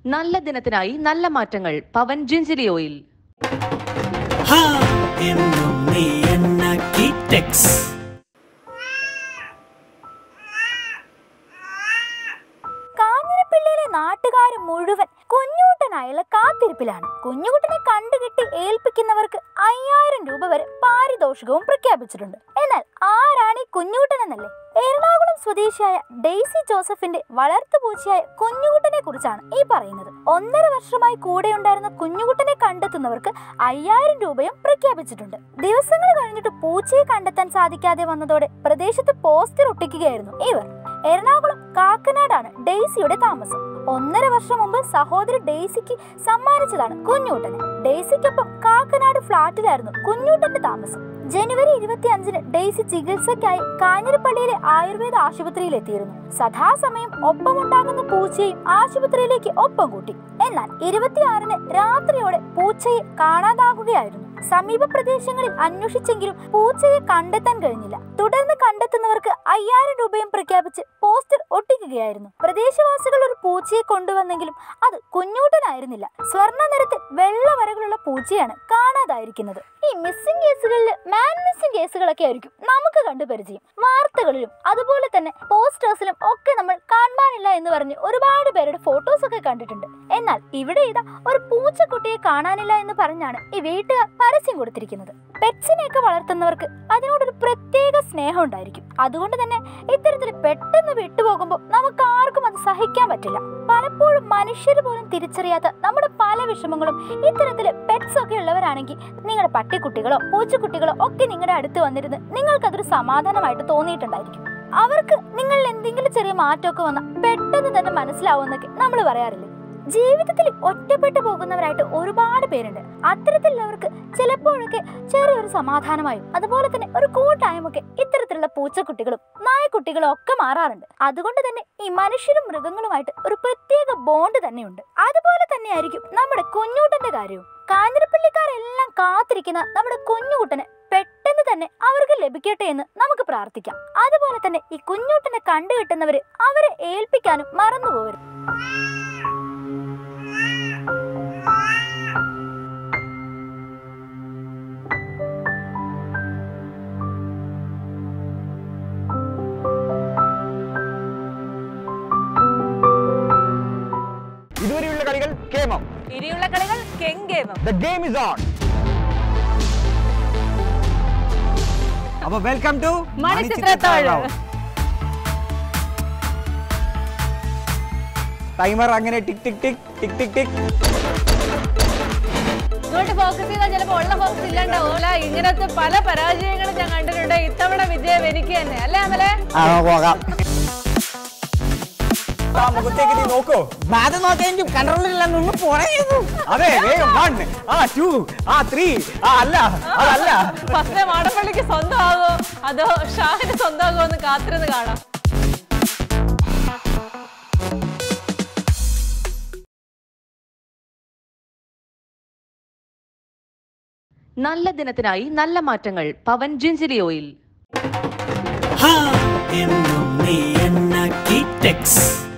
നല്ല ദിനത്തിനായി നല്ല മാറ്റങ്ങൾ പവൻ ജിഞ്ചിലി ഓയിൽ ഹാ എന്നും നീ എന്നാക്കി ടെക്സ് കാഞ്ഞിരപ്പള്ളിയിലെ നാട്ടുകാർ മുഴുവൻ കുഞ്ഞൂട്ടനായുള്ള കാത്തിരിപ്പിലാണ് കുഞ്ഞുകുട്ടനെ കണ്ടുകിട്ടി ഏൽപ്പിക്കുന്നവർക്ക് അയ്യായിരം രൂപ വരെ പാരിതോഷികവും പ്രഖ്യാപിച്ചിട്ടുണ്ട് എന്നാൽ ആരാണ് ഈ കുഞ്ഞുകുട്ടൻ എന്നല്ലേ എറണാകുളം സ്വദേശിയായ ഡെയ്സി ജോസഫിന്റെ വളർത്തുപൂച്ചയായ കുഞ്ഞുകുട്ടനെ കുറിച്ചാണ് ഈ പറയുന്നത് ഒന്നര വർഷമായി കൂടെയുണ്ടായിരുന്ന കുഞ്ഞുകുട്ടനെ കണ്ടെത്തുന്നവർക്ക് അയ്യായിരം രൂപയും പ്രഖ്യാപിച്ചിട്ടുണ്ട് ദിവസങ്ങൾ കഴിഞ്ഞിട്ട് പൂച്ചയെ കണ്ടെത്താൻ സാധിക്കാതെ വന്നതോടെ പ്രദേശത്ത് പോസ്റ്റർ ഒട്ടിക്കുകയായിരുന്നു ഇവർ എറണാകുളം കാക്കനാടാണ് ഡെയ്സിയുടെ താമസം ഒന്നര വർഷം മുമ്പ് സഹോദരി ഡെയ്സിക്ക് സമ്മാനിച്ചതാണ് കുഞ്ഞൂട്ടനെ ഡെയ്സിക്കൊപ്പം കാക്കനാട് ഫ്ളാറ്റിലായിരുന്നു കുഞ്ഞൂട്ടന്റെ താമസം ജനുവരി ഇരുപത്തി അഞ്ചിന് ഡെയ്സി ചികിത്സയ്ക്കായി കാഞ്ഞിരപ്പള്ളിയിലെ ആയുർവേദ ആശുപത്രിയിൽ എത്തിയിരുന്നു സദാസമയം ഒപ്പമുണ്ടാകുന്ന പൂച്ചയും ആശുപത്രിയിലേക്ക് ഒപ്പം കൂട്ടി എന്നാൽ ഇരുപത്തിയാറിന് രാത്രിയോടെ പൂച്ചയെ കാണാതാകുകയായിരുന്നു സമീപ പ്രദേശങ്ങളിൽ അന്വേഷിച്ചെങ്കിലും പൂച്ചയെ കണ്ടെത്താൻ കഴിഞ്ഞില്ല തുടർന്ന് കണ്ടെത്തുന്നവർക്ക് അയ്യായിരം രൂപയും പ്രഖ്യാപിച്ച് പോസ്റ്റർ ഒട്ടിക്കുകയായിരുന്നു പ്രദേശവാസികൾ ഒരു പൂച്ചയെ കൊണ്ടുവന്നെങ്കിലും അത് കുഞ്ഞൂട്ടനായിരുന്നില്ല സ്വർണ്ണ നിറത്തിൽ വെള്ള വരകളുള്ള പൂച്ചയാണ് കാണാതായിരിക്കുന്നത് ഈ മിസ്സിംഗ് കേസുകളിൽ മാൻ മിസ്സിംഗ് കേസുകളൊക്കെ ആയിരിക്കും നമുക്ക് കണ്ടു പരിചയം വാർത്തകളിലും അതുപോലെ തന്നെ പോസ്റ്റേഴ്സിലും ഒക്കെ നമ്മൾ കാണാനില്ല എന്ന് പറഞ്ഞ് ഒരുപാട് പേരുടെ ഫോട്ടോസ് ഒക്കെ കണ്ടിട്ടുണ്ട് എന്നാൽ ഇവിടെ ഇതാ ഒരു പൂച്ചക്കുട്ടിയെ കാണാനില്ല എന്ന് പറഞ്ഞാണ് ഈ വീട്ടുകാർ പരസ്യം കൊടുത്തിരിക്കുന്നത് പെറ്റ്സിനെയൊക്കെ വളർത്തുന്നവർക്ക് അതിനോടൊരു പ്രത്യേക സ്നേഹം ഉണ്ടായിരിക്കും അതുകൊണ്ട് തന്നെ ഇത്തരത്തിൽ പെട്ടെന്ന് വിട്ടുപോകുമ്പോൾ നമുക്ക് ആർക്കും അത് സഹിക്കാൻ പറ്റില്ല പലപ്പോഴും മനുഷ്യർ പോലും തിരിച്ചറിയാത്ത നമ്മുടെ പല വിഷമങ്ങളും ഇത്തരത്തിൽ പെറ്റ്സ് ഒക്കെ ഉള്ളവരാണെങ്കിൽ നിങ്ങളുടെ പട്ടിക്കുട്ടികളോ പൂച്ചക്കുട്ടികളോ ഒക്കെ നിങ്ങളുടെ അടുത്ത് വന്നിരുന്ന് നിങ്ങൾക്കതൊരു സമാധാനമായിട്ട് തോന്നിയിട്ടുണ്ടായിരിക്കും അവർക്ക് നിങ്ങളിൽ എന്തെങ്കിലും ചെറിയ മാറ്റമൊക്കെ വന്നാൽ പെട്ടെന്ന് തന്നെ മനസ്സിലാവുമെന്നൊക്കെ നമ്മൾ പറയാറില്ലേ ജീവിതത്തിൽ ഒറ്റപ്പെട്ടു പോകുന്നവരായിട്ട് ഒരുപാട് പേരുണ്ട് അത്തരത്തിലുള്ളവർക്ക് ചിലപ്പോഴൊക്കെ ചെറിയൊരു സമാധാനമായും അതുപോലെ തന്നെ ഒരു കൂട്ടായും ഒക്കെ ഇത്തരത്തിലുള്ള പൂച്ചക്കുട്ടികളും നായക്കുട്ടികളും ഒക്കെ മാറാറുണ്ട് അതുകൊണ്ട് തന്നെ ഈ മനുഷ്യരും മൃഗങ്ങളുമായിട്ട് ഒരു പ്രത്യേക ബോണ്ട് തന്നെയുണ്ട് അതുപോലെ തന്നെയായിരിക്കും നമ്മുടെ കുഞ്ഞൂട്ടന്റെ കാര്യവും കാഞ്ഞിരപ്പള്ളിക്കാരെല്ലാം കാത്തിരിക്കുന്ന നമ്മുടെ കുഞ്ഞുകുട്ടനെ പെട്ടെന്ന് തന്നെ അവർക്ക് ലഭിക്കട്ടെ എന്ന് നമുക്ക് പ്രാർത്ഥിക്കാം അതുപോലെ തന്നെ ഈ കുഞ്ഞൂട്ടനെ കണ്ടുകിട്ടുന്നവര് അവരെ ഏൽപ്പിക്കാനും മറന്നുപോകരുത് ഇതുവരെയുള്ള കളികൾ കേമം ഇനിയുള്ള കളികൾ കെങ്കേമം ദ ഗെയിം ഇസ് ഓൺ അപ്പൊ വെൽക്കം ടു മണിച്ചിത്രത്താഴ് ടൈമർ അങ്ങനെ ടിക് ടിക് ടിക് ടിക് ടിക് ടിക് ഇങ്ങോട്ട് ഫോക്കസ് ചെയ്താൽ ചിലപ്പോൾ ഉള്ള ഫോക്കസ് ഇല്ലാണ്ടാവൂല ഇങ്ങനത്തെ പല പരാജയങ്ങളും ഞാൻ കണ്ടിട്ടുണ്ട് ഇത്തവണ വിജയം എനിക്ക് തന്നെ അല്ലേ അമലെ ആ പോകാം ആ മുഖത്തേക്ക് നീ നോക്കോ അത് നോക്കാൻ കൺട്രോളില്ല നിന്ന് പോണേ അതെ വേഗം വൺ ആ ടു ആ ത്രീ ആ അല്ല അതല്ല ഫസ്റ്റ് മാടപ്പള്ളിക്ക് സ്വന്തമാകോ അതോ ഷാഹിന് സ്വന്തമാകോ എന്ന് കാത്തിരുന്ന് കാണാം നല്ല ദിനത്തിനായി നല്ല മാറ്റങ്ങൾ പവൻ ജിഞ്ചിലി ഓയിൽ ഹാ എന്നും നീ എന്നാക്കി ടെക്സ്